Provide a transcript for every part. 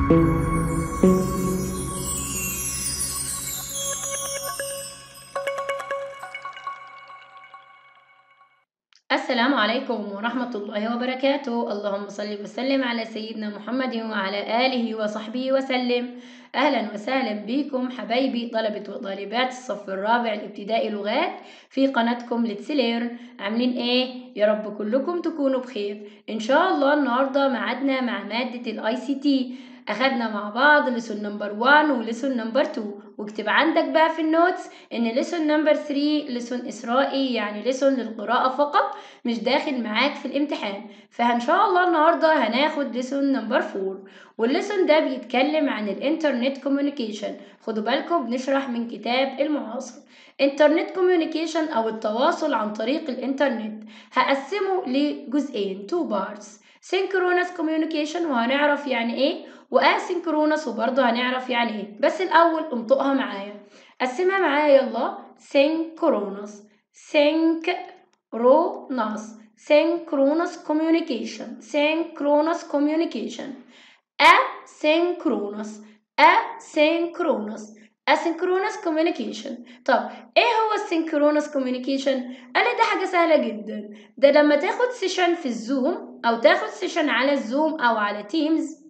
السلام عليكم ورحمة الله وبركاته اللهم صل وسلم على سيدنا محمد وعلى آله وصحبه وسلم أهلا وسهلا بكم حبايبي طلبة وطالبات الصف الرابع الابتدائي لغات في قناتكم لتسلير عاملين ايه يا رب كلكم تكونوا بخير ان شاء الله النهارده ميعادنا مع مادة الاي سي تي اخدنا مع بعض لسون نمبر 1 ولسون نمبر 2 واكتب عندك بقى في النوتس ان لسون نمبر 3 لسون اسرائي يعني لسون للقراءة فقط مش داخل معاك في الامتحان فان شاء الله النهارده هناخد لسون نمبر 4 والليسون ده بيتكلم عن الانترنت كوميونيكيشن خدوا بالكم بنشرح من كتاب المعاصر انترنت كوميونيكيشن او التواصل عن طريق الانترنت هقسمه لجزئين تو بارتس سينكرونس كوميونيكيشن وهنعرف يعني ايه واسينكرونس وبرضه هنعرف يعني ايه بس الاول انطقها معايا قسمها معايا يلا سينكرونس سينكرونس synchronous communication synchronous communication asynchronous asynchronous asynchronous communication طب ايه هو السynchronous communication قال لي ده حاجه سهله جدا ده لما تاخد سيشن في الزوم او تاخد سيشن على الزوم او على تيمز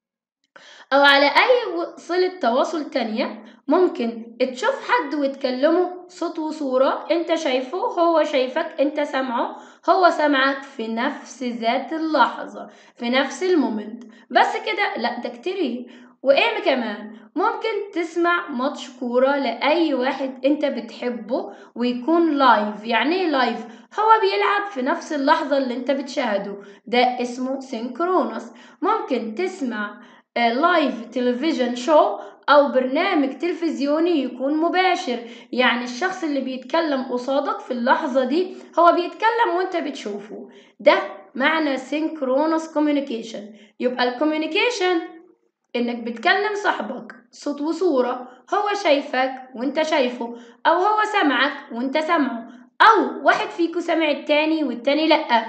او على اي وسيله تواصل تانية ممكن تشوف حد وتكلمه صوت وصورة انت شايفه هو شايفك انت سامعه هو سامعك في نفس ذات اللحظة في نفس المومنت بس كده لا ده كتير وايه كمان ممكن تسمع ماتش كورة لأي واحد انت بتحبه ويكون لايف يعني ايه لايف هو بيلعب في نفس اللحظة اللي انت بتشاهده ده اسمه سينكرونس ممكن تسمع لايف تلفزيون شو أو برنامج تلفزيوني يكون مباشر يعني الشخص اللي بيتكلم قصادك في اللحظة دي هو بيتكلم وانت بتشوفه ده معنى synchronous communication يبقى الكوميونيكيشن انك بتكلم صاحبك صوت وصورة هو شايفك وانت شايفه او هو سمعك وانت سامعه او واحد فيكو سمع التاني والتاني لأ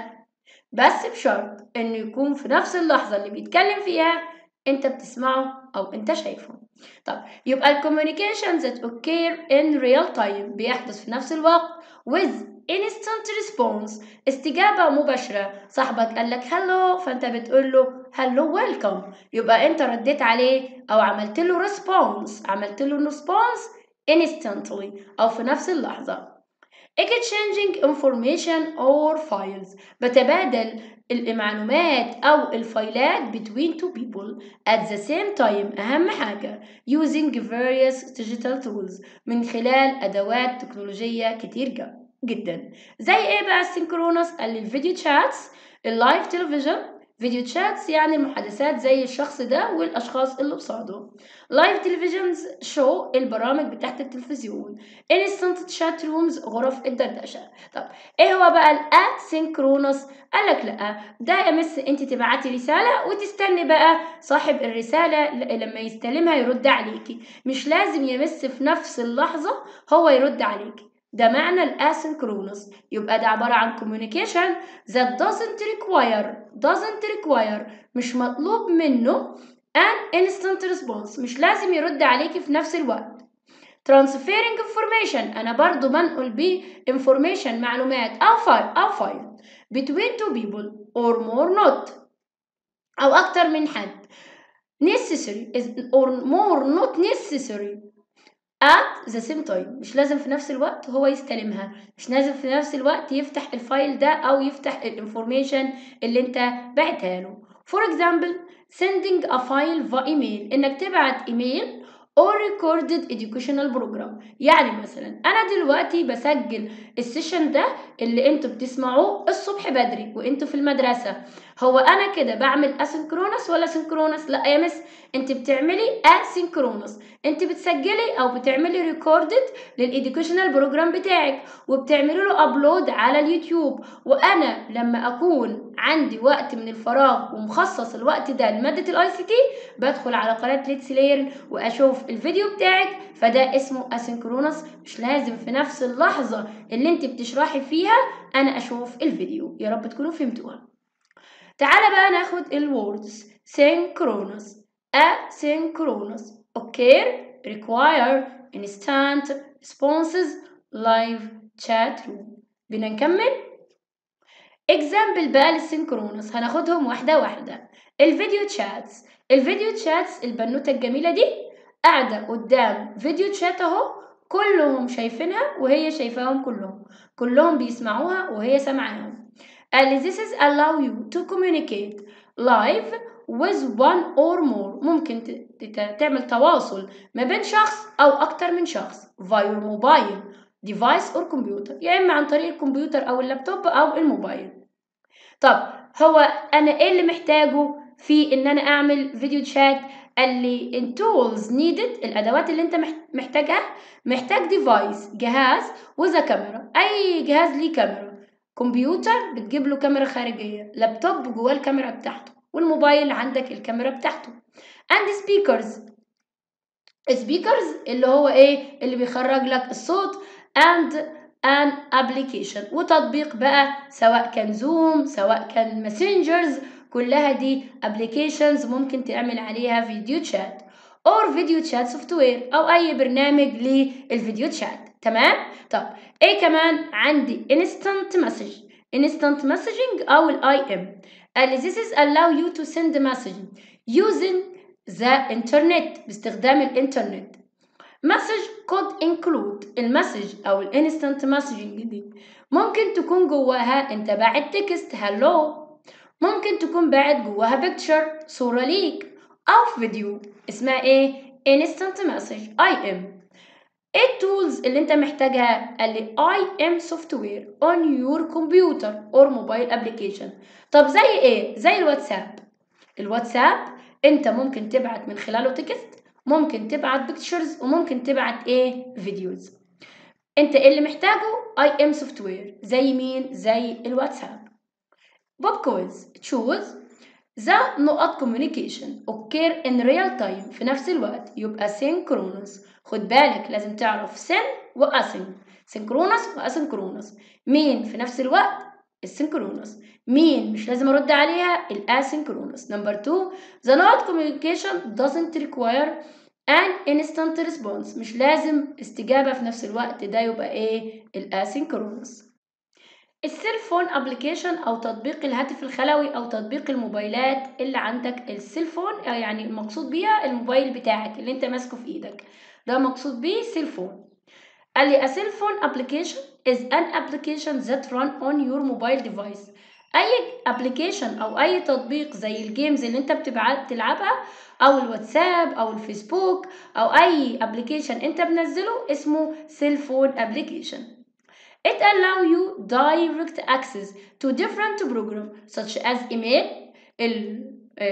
بس بشرط انه يكون في نفس اللحظة اللي بيتكلم فيها انت بتسمعه او انت شايفه طب يبقى الكوميونيكيشن that occur in real time بيحدث في نفس الوقت with instant response استجابة مباشرة صاحبك قال لك هلو فانت بتقول له هلو ويلكم يبقى انت رديت عليه او عملت له response عملت له response instantly او في نفس اللحظة exchanging information or files بتبادل المعلومات أو الفايلات between two people at the same time أهم حاجة using various digital tools من خلال أدوات تكنولوجية كتير جدا زي إيه بقى السينكرونس قال لي الفيديو تشاتس اللايف تلفزيون فيديو تشاتس يعني المحادثات زي الشخص ده والاشخاص اللي قصاده لايف تلفزيونز شو البرامج بتاعت التلفزيون انستنت شات رومز غرف الدردشه طب ايه هو بقى الات سينكرونس قال لك لا ده يا مس انت تبعتي رساله وتستني بقى صاحب الرساله لما يستلمها يرد عليكي مش لازم يا مس في نفس اللحظه هو يرد عليكي ده معنى الاسynchronous يبقى ده عبارة عن communication that doesn't require doesn't require مش مطلوب منه an instant response مش لازم يرد عليكي في نفس الوقت transferring information أنا برضو بنقل ب information معلومات أو فايل أو فايل between two people or more not أو أكتر من حد necessary is or more not necessary at the same time مش لازم في نفس الوقت هو يستلمها مش لازم في نفس الوقت يفتح الفايل ده او يفتح الانفورميشن اللي انت بعتها له for example sending a file via email انك تبعت ايميل or recorded educational program يعني مثلا انا دلوقتي بسجل السيشن ده اللي انتوا بتسمعوه الصبح بدري وانتوا في المدرسه هو انا كده بعمل اسynchronous ولا سينكرونس لا يا مس انت بتعملي asynchronous انت بتسجلي او بتعملي ريكوردد للإديوكيشنال بروجرام بتاعك وبتعملي له ابلود على اليوتيوب وانا لما اكون عندي وقت من الفراغ ومخصص الوقت ده لماده الاي سي تي بدخل على قناه ليتس ليرن واشوف الفيديو بتاعك فده اسمه اسynchronous مش لازم في نفس اللحظه اللي انت بتشرحي فيها انا اشوف الفيديو يا رب تكونوا فهمتوها تعالى بقى ناخد الوردز synchronous asynchronous occur require instant responses live chat room بدنا نكمل example بقى للسينكرونس هناخدهم واحدة واحدة الفيديو تشاتس الفيديو تشاتس البنوتة الجميلة دي قاعدة قدام فيديو تشات اهو كلهم شايفينها وهي شايفاهم كلهم كلهم بيسمعوها وهي سامعاهم قال this is allow you to communicate live with one or more ممكن تعمل تواصل ما بين شخص أو أكتر من شخص via your mobile device or computer يا إما عن طريق الكمبيوتر أو اللابتوب أو الموبايل طب هو أنا إيه اللي محتاجه في إن أنا أعمل فيديو شات قال لي التولز needed الادوات اللي انت محتاجها محتاج ديفايس جهاز وذا كاميرا اي جهاز ليه كاميرا كمبيوتر بتجيب له كاميرا خارجيه لابتوب جواه الكاميرا بتاعته والموبايل عندك الكاميرا بتاعته اند سبيكرز سبيكرز اللي هو ايه اللي بيخرج لك الصوت اند ان ابلكيشن وتطبيق بقى سواء كان زوم سواء كان ماسنجرز كلها دي ابلكيشنز ممكن تعمل عليها فيديو شات اور فيديو شات سوفت وير او اي برنامج للفيديو شات تمام طب ايه كمان عندي انستنت مسج انستنت مسجنج او الاي ام قال this is allow you to send a message using the internet باستخدام الانترنت مسج could include المسج او الانستنت مسجنج دي ممكن تكون جواها انت باعت تكست هلو ممكن تكون باعت جواها بيكتشر صورة ليك أو فيديو اسمها إيه؟ instant message IM ايه التولز اللي انت محتاجها قال لي IM software on your computer or mobile application طب زي ايه زي الواتساب الواتساب انت ممكن تبعت من خلاله تكست ممكن تبعت بيكتشرز وممكن تبعت ايه فيديوز انت اللي محتاجه IM software زي مين زي الواتساب بوب كويز تشوز ذا نقط كوميونيكيشن occur in real time في نفس الوقت يبقى synchronous خد بالك لازم تعرف سن واسن سينكرونس واسنكرونس مين في نفس الوقت السينكرونس مين مش لازم ارد عليها الاسينكرونس نمبر 2 the not communication doesn't require an instant response مش لازم استجابة في نفس الوقت ده يبقى ايه الاسينكرونس السيل فون ابلكيشن او تطبيق الهاتف الخلوي او تطبيق الموبايلات اللي عندك السيل فون يعني المقصود بيها الموبايل بتاعك اللي انت ماسكه في ايدك ده مقصود بيه سيل فون قال لي a cell phone application is an application that run on your mobile device اي ابلكيشن او اي تطبيق زي الجيمز اللي انت بتبعت تلعبها او الواتساب او الفيسبوك او اي ابلكيشن انت بنزله اسمه سيل فون ابلكيشن It allow you direct access to different program such as email ال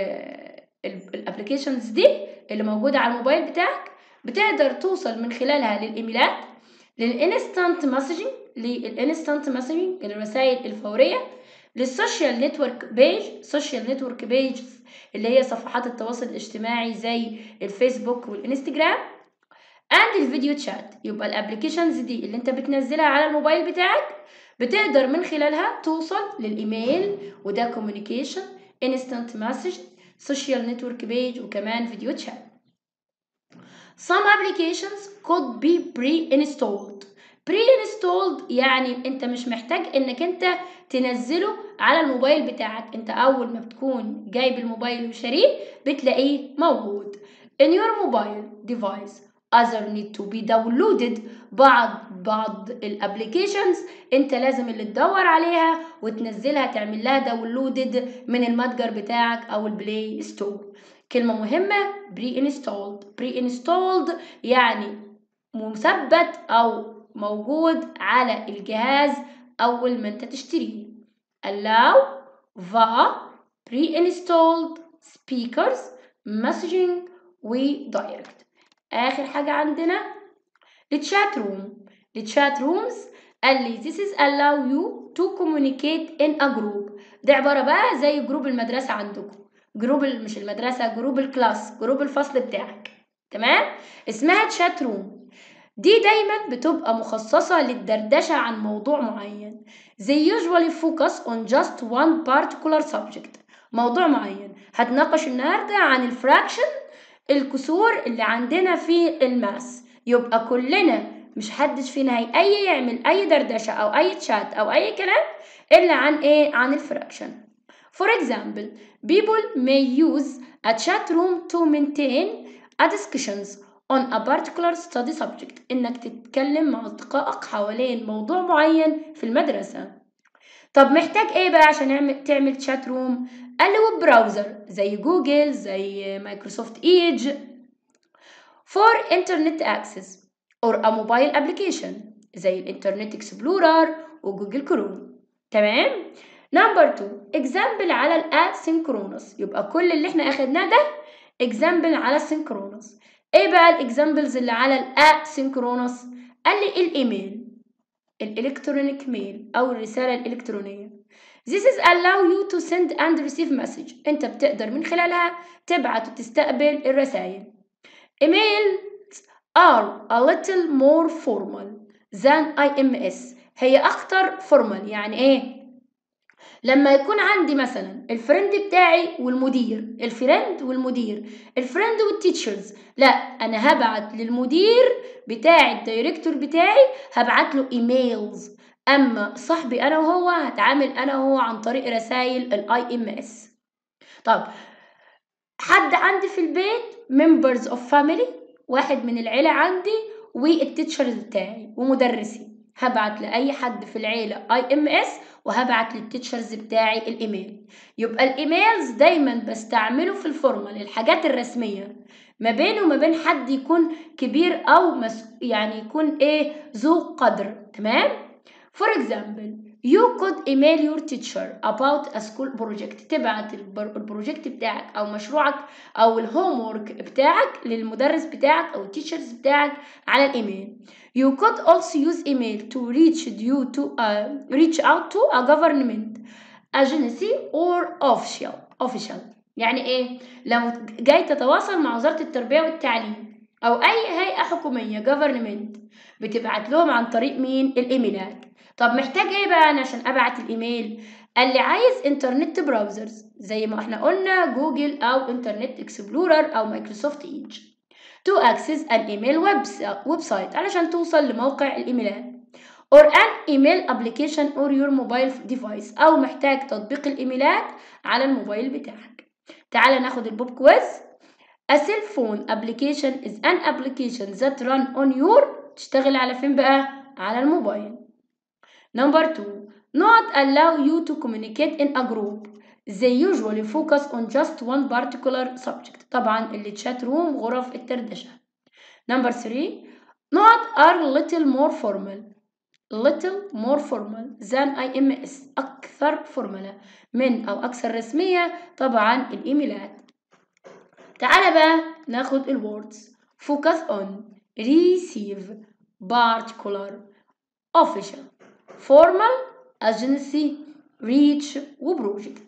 الابلكيشنز دي اللي موجودة على الموبايل بتاعك بتقدر توصل من خلالها للإيميلات للإنستانت مسجنج للإنستانت مسجنج الرسائل الفورية للسوشيال نتورك بيج سوشيال نتورك بيج اللي هي صفحات التواصل الاجتماعي زي الفيسبوك والإنستجرام اند الفيديو تشات يبقى الابلكيشنز دي اللي انت بتنزلها على الموبايل بتاعك بتقدر من خلالها توصل للايميل وده كوميونيكيشن انستنت مسج سوشيال نتورك بيج وكمان فيديو تشات some applications could be pre-installed pre-installed يعني انت مش محتاج انك انت تنزله على الموبايل بتاعك انت اول ما بتكون جايب الموبايل وشاريه بتلاقيه موجود in your mobile device other need to be downloaded بعض بعض الابلكيشنز انت لازم اللي تدور عليها وتنزلها تعمل لها داونلودد من المتجر بتاعك او البلاي ستور كلمة مهمة بري انستولد بري انستولد يعني مثبت او موجود على الجهاز اول ما انت تشتريه allow va pre-installed speakers messaging ودايركت اخر حاجه عندنا التشات روم التشات رومز قال لي this is allow you to communicate in a group ده عباره بقى زي جروب المدرسه عندكم جروب مش المدرسه جروب الكلاس جروب الفصل بتاعك تمام اسمها تشات روم دي دايما بتبقى مخصصة للدردشة عن موضوع معين They usually focus on just one particular subject موضوع معين هتناقش النهاردة عن الفراكشن الكسور اللي عندنا في الماس يبقى كلنا مش حدش فينا هي أي يعمل أي دردشة أو أي تشات أو أي كلام إلا عن إيه؟ عن الفراكشن. For example, people may use a chat room to maintain a discussions on a particular study subject إنك تتكلم مع أصدقائك حوالين موضوع معين في المدرسة. طب محتاج إيه بقى عشان نعمل تعمل شات روم؟ قال لي ويب براوزر زي جوجل زي مايكروسوفت ايدج for internet access or a mobile application زي الانترنت اكسبلورر وجوجل كروم تمام نمبر 2 اكزامبل على الاسynchronous يبقى كل اللي احنا اخدناه ده اكزامبل على السينكرونس ايه بقى الاكزامبلز اللي على الاسynchronous قال لي الايميل الالكترونيك ميل او الرساله الالكترونيه This is allow you to send and receive message انت بتقدر من خلالها تبعت وتستقبل الرسائل Emails are a little more formal than IMS هي أكتر formal يعني إيه؟ لما يكون عندي مثلا الفريند بتاعي والمدير الفريند والمدير الفريند والتيتشرز لا انا هبعت للمدير بتاعي الدايركتور بتاعي هبعت له ايميلز اما صاحبي انا وهو هتعامل انا وهو عن طريق رسائل الاي ام اس طب حد عندي في البيت members of family واحد من العيلة عندي والتيتشرز بتاعي ومدرسي هبعت لأي حد في العيلة اي ام اس وهبعت للتيتشرز بتاعي الايميل يبقى الايميلز دايما بستعمله في الفورمال الحاجات الرسمية ما بينه وما بين حد يكون كبير او مس... يعني يكون ايه ذو قدر تمام For example, you could email your teacher about a school project تبعت البروجكت بتاعك أو مشروعك أو الهوم ورك بتاعك للمدرس بتاعك أو التيشرز بتاعك على الإيميل. You could also use email to reach you to uh, reach out to a government agency or official official يعني إيه؟ لو جاي تتواصل مع وزارة التربية والتعليم أو أي هيئة حكومية government بتبعت لهم عن طريق مين؟ الإيميلات. طب محتاج ايه بقى انا عشان ابعت الايميل قال لي عايز انترنت براوزرز زي ما احنا قلنا جوجل او انترنت اكسبلورر او مايكروسوفت ايدج to access an email web site علشان توصل لموقع الايميلات or an email application or your mobile device او محتاج تطبيق الايميلات على الموبايل بتاعك تعال ناخد البوب كويز A cell phone application is an application that run on your تشتغل على فين بقى؟ على الموبايل Number two, not allow you to communicate in a group. They usually focus on just one particular subject. طبعا اللي chat room غرف التردشة. Number three, not are little more formal. Little more formal than IMS. أكثر فورمالة من أو أكثر رسمية طبعا الإيميلات. تعالى بقى ناخد الوردز. Focus on, receive, particular, official. formal agency reach وبروجكت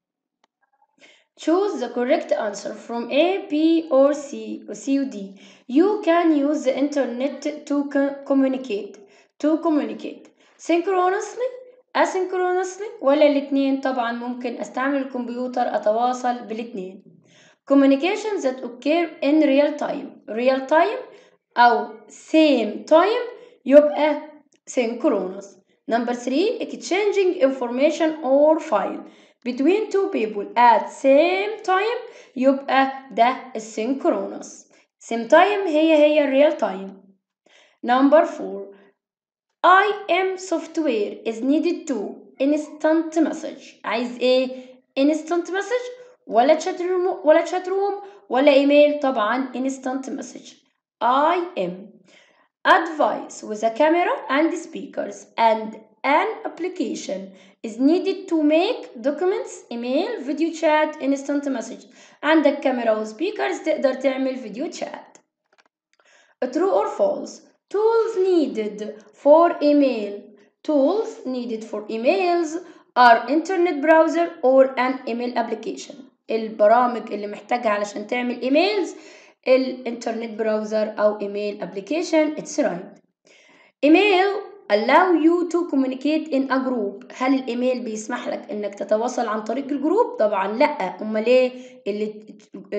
choose the correct answer from A, B or C or C or D you can use the internet to communicate to communicate synchronously asynchronously ولا الاتنين طبعا ممكن استعمل الكمبيوتر اتواصل بالاتنين communication that occur in real time real time او same time يبقى synchronous Number three, exchanging information or file between two people at same time يبقى ده السynchronous. Same time هي هي real time. Number four, IM software is needed to instant message. عايز ايه؟ instant message ولا chat room ولا chat room ولا ايميل طبعا instant message. IM advice with a camera and speakers and an application is needed to make documents, email, video chat, instant message. عندك كاميرا وسبيكرز تقدر تعمل فيديو chat. True or false? Tools needed for email. Tools needed for emails are internet browser or an email application. البرامج اللي محتاجها علشان تعمل ايميلز الانترنت براوزر او ايميل ابلكيشن اتس رايت ايميل allow you to communicate in a group هل الايميل بيسمح لك انك تتواصل عن طريق الجروب طبعا لا امال ايه اللي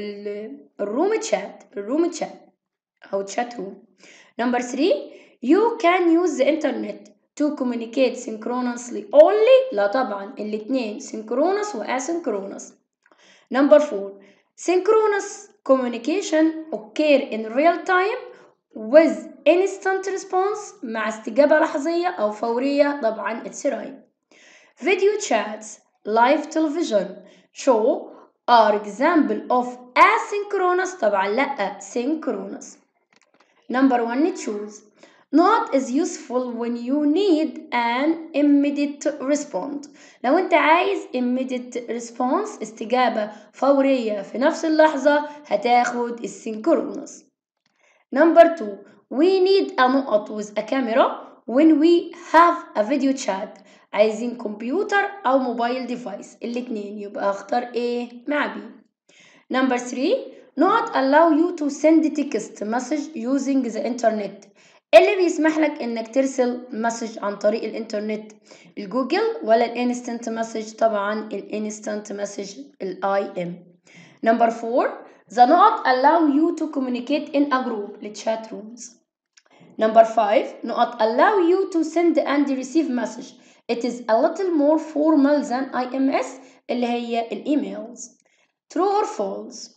الروم تشات الروم تشات او تشات روم نمبر 3 you can use the internet to communicate synchronously only لا طبعا الاثنين synchronous و asynchronous number 4 synchronous communication occur in real time with instant response مع استجابة لحظية أو فورية طبعا it's right video chats live television show are example of asynchronous طبعا لا synchronous number one choose not is useful when you need an immediate response لو انت عايز immediate response استجابة فورية في نفس اللحظة هتاخد السينكرونس number two we need a نقط with a camera when we have a video chat عايزين كمبيوتر أو موبايل ديفايس الاتنين يبقى اختار A مع B number three not allow you to send text message using the internet اللي بيسمح لك انك ترسل مسج عن طريق الانترنت الجوجل ولا الانستنت مسج طبعا الانستنت مسج الاي ام نمبر 4 the not allow you to communicate in a group للchat rooms number 5 not allow you to send and receive message it is a little more formal than IMS اللي هي الايميلز true or false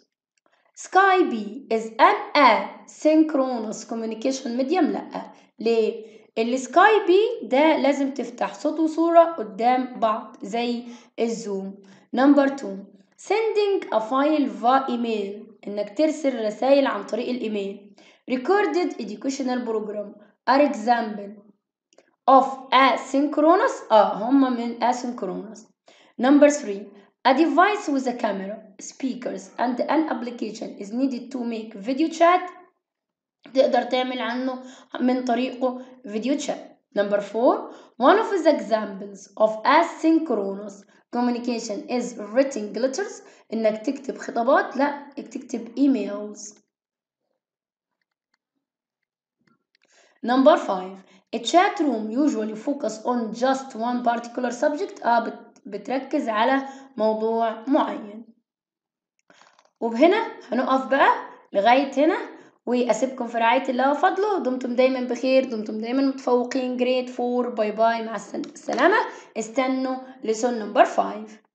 سكاي is an asynchronous communication medium لأ ليه؟ السكاي بي ده لازم تفتح صوت وصورة قدام بعض زي الزوم نمبر 2 sending a file via email انك ترسل رسائل عن طريق الايميل recorded educational program are example of asynchronous اه هما من asynchronous number 3 A device with a camera, speakers, and an application is needed to make video chat. تقدر تعمل عنه من طريقه فيديو chat. Number four, one of the examples of asynchronous communication is written letters. إنك تكتب خطابات لا تكتب emails. Number five, a chat room usually focus on just one particular subject. آه بتركز على موضوع معين وبهنا هنقف بقى لغاية هنا وأسيبكم في رعاية الله وفضله دمتم دايما بخير دمتم دايما متفوقين جريد فور باي باي مع السلامة استنوا لسون نمبر فايف